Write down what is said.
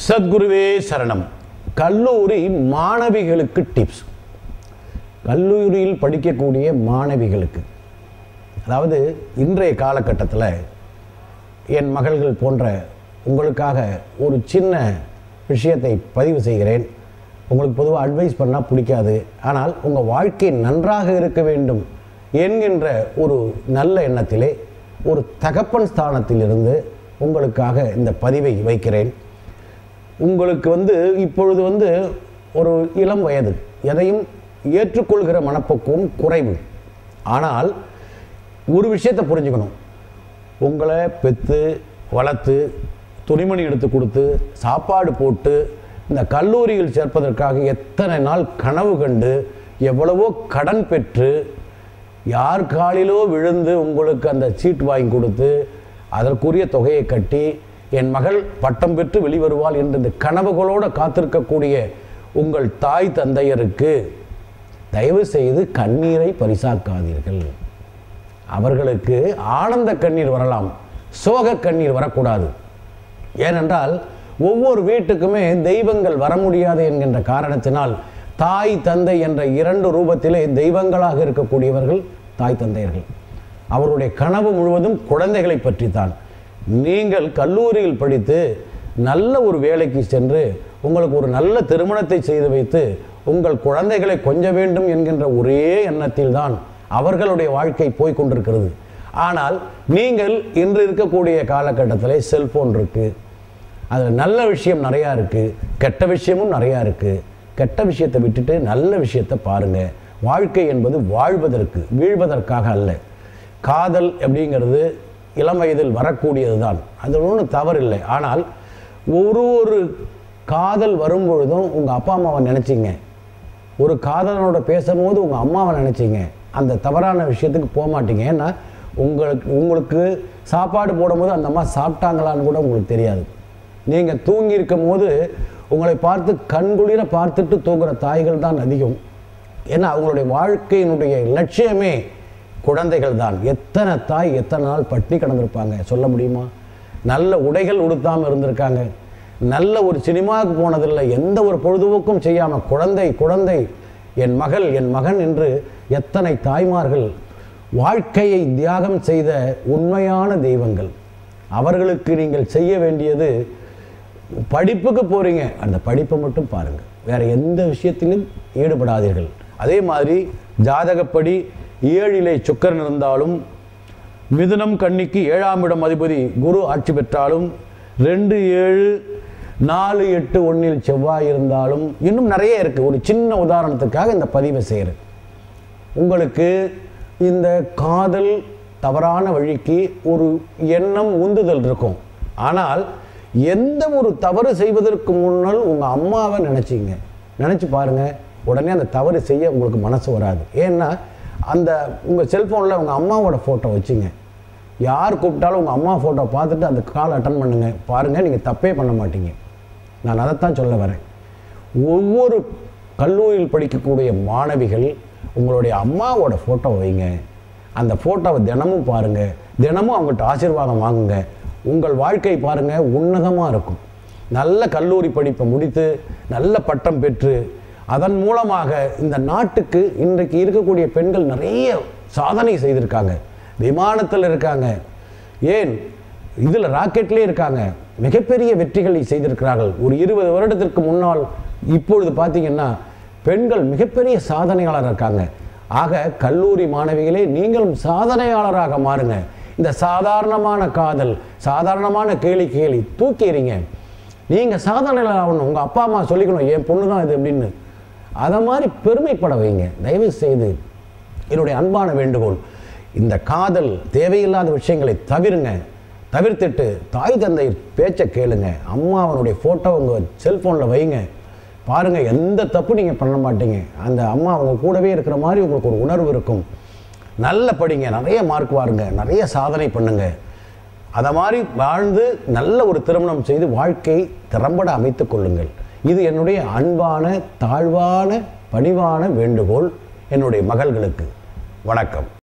சத்குருவே சரணம் கல்லூரி மாணவிகளுக்கு டிப்ஸ் கல்லூரியில் படிக்கக்கூடிய மாணவிகளுக்கு அதாவது இன்றைய காலகட்டத்தில் என் மகள்கள் போன்ற உங்களுக்காக ஒரு சின்ன விஷயத்தை பதிவு செய்கிறேன் உங்களுக்கு பொதுவாக அட்வைஸ் பண்ணால் பிடிக்காது ஆனால் உங்கள் வாழ்க்கை நன்றாக இருக்க வேண்டும் என்கின்ற ஒரு நல்ல எண்ணத்திலே ஒரு தகப்பன் ஸ்தானத்திலிருந்து உங்களுக்காக இந்த பதிவை வைக்கிறேன் உங்களுக்கு வந்து இப்பொழுது வந்து ஒரு இளம் வயது எதையும் ஏற்றுக்கொள்கிற மனப்பக்குவம் குறைவு ஆனால் ஒரு விஷயத்தை புரிஞ்சுக்கணும் உங்களை பெற்று வளர்த்து துணிமணி எடுத்து கொடுத்து சாப்பாடு போட்டு இந்த கல்லூரியில் சேர்ப்பதற்காக எத்தனை நாள் கனவு கண்டு எவ்வளவோ கடன் பெற்று யார் காலிலோ விழுந்து உங்களுக்கு அந்த சீட் வாங்கி கொடுத்து அதற்குரிய தொகையை கட்டி என் மகள் பட்டம் பெற்று வெளிவருவாள் என்ற இந்த கனவுகளோடு காத்திருக்கக்கூடிய உங்கள் தாய் தந்தையருக்கு தயவு செய்து கண்ணீரை பரிசாக்காதீர்கள் அவர்களுக்கு ஆனந்த கண்ணீர் வரலாம் சோக கண்ணீர் வரக்கூடாது ஏனென்றால் ஒவ்வொரு வீட்டுக்குமே தெய்வங்கள் வர முடியாது என்கின்ற காரணத்தினால் தாய் தந்தை என்ற இரண்டு ரூபத்திலே தெய்வங்களாக இருக்கக்கூடியவர்கள் தாய் தந்தையர்கள் அவருடைய கனவு முழுவதும் குழந்தைகளை பற்றித்தான் நீங்கள் கல்லூரியில் படித்து நல்ல ஒரு வேலைக்கு சென்று உங்களுக்கு ஒரு நல்ல திருமணத்தை செய்து வைத்து உங்கள் குழந்தைகளை கொஞ்ச வேண்டும் என்கின்ற ஒரே எண்ணத்தில் தான் அவர்களுடைய வாழ்க்கை போய் கொண்டிருக்கிறது ஆனால் நீங்கள் இன்று இருக்கக்கூடிய காலகட்டத்தில் செல்போன் இருக்குது அதில் நல்ல விஷயம் நிறையா இருக்குது கெட்ட விஷயமும் நிறையா இருக்குது கெட்ட விஷயத்தை விட்டுட்டு நல்ல விஷயத்தை பாருங்கள் வாழ்க்கை என்பது வாழ்வதற்கு வீழ்வதற்காக அல்ல காதல் அப்படிங்கிறது இளம் வயதில் வரக்கூடியது தான் அது ஒன்றும் தவறில்லை ஆனால் ஒரு ஒரு காதல் வரும்பொழுதும் உங்கள் அப்பா அம்மாவை நினச்சிங்க ஒரு காதலனோட பேசும்போது உங்கள் அம்மாவை நினச்சிங்க அந்த தவறான விஷயத்துக்கு போக மாட்டீங்க ஏன்னா உங்களுக்கு உங்களுக்கு சாப்பாடு போடும்போது அந்த அம்மா சாப்பிட்டாங்களான்னு கூட உங்களுக்கு தெரியாது நீங்கள் தூங்கி இருக்கும் போது உங்களை பார்த்து கண்குளிர பார்த்துட்டு தூங்குற தாய்கள் தான் அதிகம் ஏன்னா அவங்களுடைய வாழ்க்கையினுடைய லட்சியமே குழந்தைகள் தான் எத்தனை தாய் எத்தனை நாள் பட்டினி கிடந்திருப்பாங்க சொல்ல முடியுமா நல்ல உடைகள் உடுத்தாமல் இருந்திருக்காங்க நல்ல ஒரு சினிமாவுக்கு போனதில்லை எந்த ஒரு பொழுதுபோக்கும் செய்யாமல் குழந்தை குழந்தை என் மகள் என் மகன் என்று எத்தனை தாய்மார்கள் வாழ்க்கையை தியாகம் செய்த உண்மையான தெய்வங்கள் அவர்களுக்கு நீங்கள் செய்ய வேண்டியது படிப்புக்கு போகிறீங்க அந்த படிப்பை மட்டும் பாருங்கள் வேறு எந்த விஷயத்திலும் ஈடுபடாதீர்கள் அதே மாதிரி ஜாதகப்படி ஏழிலே சுக்கரன் இருந்தாலும் மிதுனம் கன்னிக்கு ஏழாம் இடம் அதிபதி குரு ஆட்சி பெற்றாலும் ரெண்டு ஏழு நாலு எட்டு ஒன்றில் செவ்வாய் இருந்தாலும் இன்னும் நிறைய இருக்குது ஒரு சின்ன உதாரணத்துக்காக இந்த பதிவை செய்கிறேன் உங்களுக்கு இந்த காதல் தவறான வழிக்கு ஒரு எண்ணம் உந்துதல் இருக்கும் ஆனால் எந்த ஒரு தவறு செய்வதற்கு முன்னால் உங்கள் அம்மாவை நினச்சிங்க நினச்சி பாருங்கள் உடனே அந்த தவறு செய்ய உங்களுக்கு மனசு வராது ஏன்னா அந்த உங்கள் செல்ஃபோனில் உங்கள் அம்மாவோட ஃபோட்டோ வச்சுங்க யார் கூப்பிட்டாலும் உங்கள் அம்மா ஃபோட்டோ பார்த்துட்டு அந்த கால் அட்டன் பண்ணுங்கள் பாருங்கள் நீங்கள் தப்பே பண்ண மாட்டீங்க நான் அதைத்தான் சொல்ல வரேன் ஒவ்வொரு கல்லூரியில் படிக்கக்கூடிய மாணவிகள் உங்களுடைய அம்மாவோட ஃபோட்டோ வைங்க அந்த ஃபோட்டோவை தினமும் பாருங்கள் தினமும் அவங்கள்ட்ட ஆசீர்வாதம் வாங்குங்க உங்கள் வாழ்க்கை பாருங்கள் உன்னதமாக இருக்கும் நல்ல கல்லூரி படிப்பை முடித்து நல்ல பட்டம் பெற்று அதன் மூலமாக இந்த நாட்டுக்கு இன்றைக்கு இருக்கக்கூடிய பெண்கள் நிறைய சாதனை செய்திருக்காங்க விமானத்தில் இருக்காங்க ஏன் இதில் ராக்கெட்லேயே இருக்காங்க மிகப்பெரிய வெற்றிகளை செய்திருக்கிறார்கள் ஒரு இருபது வருடத்திற்கு முன்னால் இப்பொழுது பார்த்தீங்கன்னா பெண்கள் மிகப்பெரிய சாதனையாளர் இருக்காங்க ஆக கல்லூரி மாணவிகளே நீங்களும் சாதனையாளராக மாறுங்க இந்த சாதாரணமான காதல் சாதாரணமான கேலி கேலி தூக்கி எறிங்க நீங்கள் சாதனையாளர் ஆகணும் உங்கள் அப்பா அம்மா சொல்லிக்கணும் என் பொண்ணு தான் இது அப்படின்னு அதை மாதிரி பெருமைப்பட வைங்க தயவு செய்து என்னுடைய அன்பான வேண்டுகோள் இந்த காதல் தேவையில்லாத விஷயங்களை தவிருங்க தவிர்த்துட்டு தாய் தந்தை பேச்சை கேளுங்க அம்மா அவனுடைய ஃபோட்டோ உங்கள் செல்ஃபோனில் வைங்க பாருங்கள் எந்த தப்பு நீங்கள் பண்ண மாட்டீங்க அந்த அம்மா அவங்க கூடவே இருக்கிற மாதிரி உங்களுக்கு ஒரு உணர்வு இருக்கும் நல்ல படிங்க நிறைய மார்க் வாருங்க நிறைய சாதனை பண்ணுங்க அதை மாதிரி வாழ்ந்து நல்ல ஒரு திருமணம் செய்து வாழ்க்கை திறம்பட அமைத்து கொள்ளுங்கள் இது என்னுடைய அன்பான தாழ்வான பணிவான வேண்டுகோள் என்னுடைய மகள்களுக்கு வணக்கம்